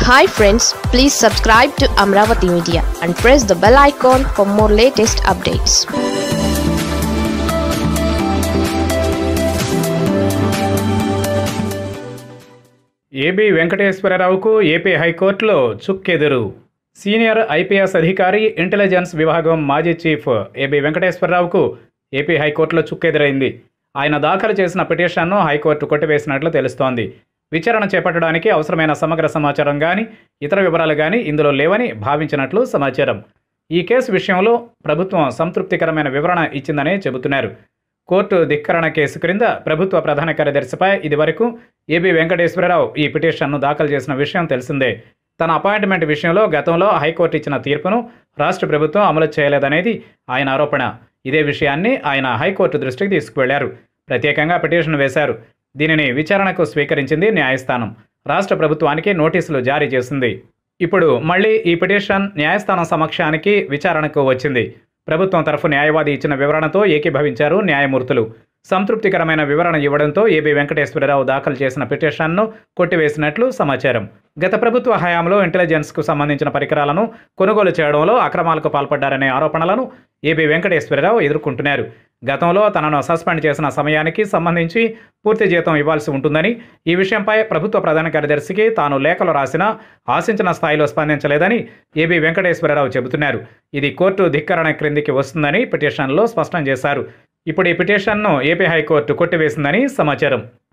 hi friends please subscribe to Amaravati media and press the bell icon for more latest updates AB వెంకటేశ్వరరావుకు AP హైకోర్టులో చుక్కెదురు senior IPS అధికారి intelligence విభాగం మాజీ chief AB వెంకటేశ్వరరావుకు AP హైకోర్టులో చుక్కెదురైంది ఆయన దాఖలు చేసిన పిటిషన్ను హైకోర్టు కొట్టివేసినట్లు తెలుస్తోంది విచారణ చేపట్టడానికి అవసరమైన సమగ్ర సమాచారం కానీ ఇతర వివరాలు కానీ ఇందులో లేవని భావించినట్లు సమాచారం ఈ కేసు విషయంలో ప్రభుత్వం సంతృప్తికరమైన వివరణ ఇచ్చిందని చెబుతున్నారు కోర్టు ధిక్కరణ కేసు క్రింద ప్రభుత్వ ప్రధాన కార్యదర్శిపై ఇదివరకు ఏబి వెంకటేశ్వరరావు ఈ పిటిషన్ను దాఖలు చేసిన విషయం తెలిసిందే తన అపాయింట్మెంట్ విషయంలో గతంలో హైకోర్టు ఇచ్చిన తీర్పును రాష్ట్ర ప్రభుత్వం అమలు చేయలేదనేది ఆయన ఆరోపణ ఇదే విషయాన్ని ఆయన హైకోర్టు దృష్టికి తీసుకువెళ్లారు ప్రత్యేకంగా పిటిషన్ వేశారు దీనిని విచారణకు స్వీకరించింది న్యాయస్థానం రాష్ట్ర ప్రభుత్వానికి నోటీసులు జారీ చేసింది ఇప్పుడు మళ్ళీ ఈ పిటిషన్ న్యాయస్థానం సమక్షానికి విచారణకు వచ్చింది ప్రభుత్వం తరఫు న్యాయవాది ఇచ్చిన వివరణతో ఏకీభవించారు న్యాయమూర్తులు సంతృప్తికరమైన వివరణ ఇవ్వడంతో ఏబి వెంకటేశ్వరరావు దాఖలు చేసిన పిటిషన్ను కొట్టివేసినట్లు సమాచారం గత ప్రభుత్వ హయాంలో ఇంటెలిజెన్స్కు సంబంధించిన పరికరాలను కొనుగోలు చేయడంలో అక్రమాలకు పాల్పడ్డారనే ఆరోపణలను ఏబి వెంకటేశ్వరరావు ఎదుర్కొంటున్నారు గతంలో తనను సస్పెండ్ చేసిన సమయానికి సంబంధించి పూర్తి జీతం ఇవ్వాల్సి ఉంటుందని ఈ విషయంపై ప్రభుత్వ ప్రధాన కార్యదర్శికి తాను లేఖలు రాసినా ఆశించిన స్థాయిలో స్పందించలేదని ఏబి వెంకటేశ్వరరావు చెబుతున్నారు ఇది కోర్టు ధిక్కరణ క్రిందికి వస్తుందని పిటిషన్లో స్పష్టం చేశారు ఇప్పుడు ఈ పిటిషన్ను ఏపీ హైకోర్టు కొట్టివేసిందని సమాచారం